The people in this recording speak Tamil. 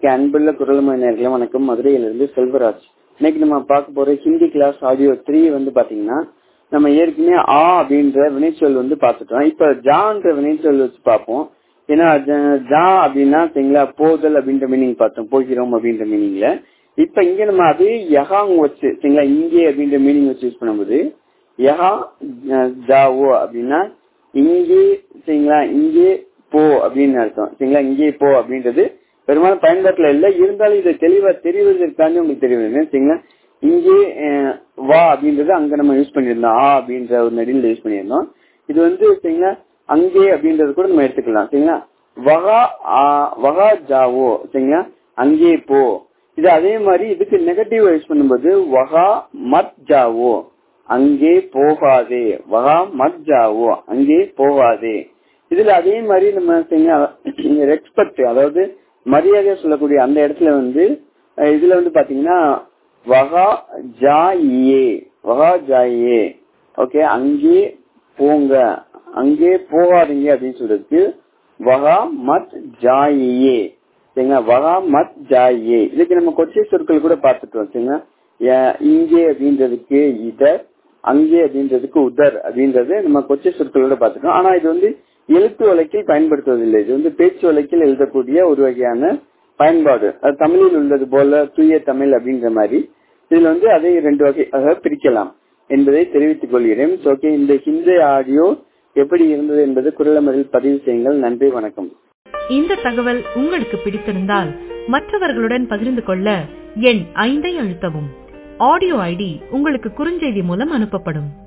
ஓகே அன்புள்ள குரல்மொழி நேர்களே வணக்கம் மதுரையிலிருந்து செல்வராஜ் இன்னைக்கு நம்ம பார்க்க போற ஹிந்தி கிளாஸ் ஆடியோ த்ரீ வந்து பாத்தீங்கன்னா நம்ம ஏற்கனவே ஆ அப்படின்ற வினைச்சொல் வந்து பார்த்துட்டோம் இப்ப ஜான்ற வினைச்சொல் வச்சு பார்ப்போம் ஏன்னா ஜ- ஜா அப்படின்னா சரிங்களா போதல் அப்படின்ற மீனிங் பார்த்தோம் போகிறோம் அப்படின்ற மீனிங்ல இப்ப இங்க நம்ம அதே யகாங் வச்சு சரிங்களா இங்கே அப்படின்ற மீனிங் வச்சு யூஸ் பண்ணும்போது யகா அஹ், ஜாவோ அப்படின்னா இங்கே சரிங்களா இங்கே போ அப்படின்னு அர்த்தம் சரிங்களா இங்கே போ அப்படின்றது பெரும்பாலும் பயன்பாட்டுல இல்ல இருந்தாலும் இதை தெளிவா தெரிவதற்காண்டி உங்களுக்கு தெரிய வேணும் சரிங்களா இங்கே அஹ், வா அப்படின்றது அங்க நம்ம யூஸ் பண்ணியிருந்தோம் ஆ அப்படின்ற ஒரு நடியில் யூஸ் பண்ணியிருந்தோம் இது வந்து சரிங்களா அங்கே அப்படின்றது கூட நம்ம எடுத்துக்கலாம் சரிங்களா வகா ஆ, வகா ஜாவோ சரிங்களா அங்கே போ இது அதே மாதிரி இதுக்கு நெகட்டிவ் யூஸ் பண்ணும்போது வகா மத் ஜாவோ அங்கே போகாதே வகா மத் ஜாவோ அங்கே போகாதே இதுல அதே மாதிரி நம்ம ரெஸ்பெக்ட் அதாவது மரியாதை சொல்லக்கூடிய அந்த இடத்துல வந்து அஹ், இதுல வந்து பாத்தீங்கன்னா வகா ஜாயே வகா ஜாயே ஓகே அங்கே போங்க அங்கே போகாதீங்க அப்படின்னு சொல்றதுக்கு வகா மத் ஜாயே சரிங்களா வகா மத் ஜாயே இதுக்கு நம்ம கொச்சை சொற்கள் கூட பார்த்துட்டோம் சரிங்களா ஏ- இங்கே அப்படின்றதுக்கு இதர் அங்கே அப்படின்றதுக்கு உதர் அப்படின்றது நம்ம கொச்சை சொற்களோட பார்த்துட்டோம் ஆனா இது வந்து எழுத்து வழக்கில் பயன்படுத்துவதில்லை இது வந்து பேச்சு வழக்கில் எழுதக்கூடிய ஒரு வகையான பயன்பாடு அது தமிழில் உள்ளது போல தூய தமிழ் அப்படின்ற மாதிரி இதுல வந்து அதை ரெண்டு வகையாக பிரிக்கலாம் என்பதை தெரிவித்துக் கொள்கிறேன் ஓகே இந்த ஹிந்தி ஆடியோ எப்படி இருந்தது என்பது குரலமரில் பதிவு செய்யுங்கள் நன்றி வணக்கம் இந்த தகவல் உங்களுக்கு பிடித்திருந்தால் மற்றவர்களுடன் பகிர்ந்து கொள்ள எண் ஐந்தை அழுத்தவும் ஆடியோ ஐடி உங்களுக்கு குறுஞ்செய்தி மூலம் அனுப்பப்படும்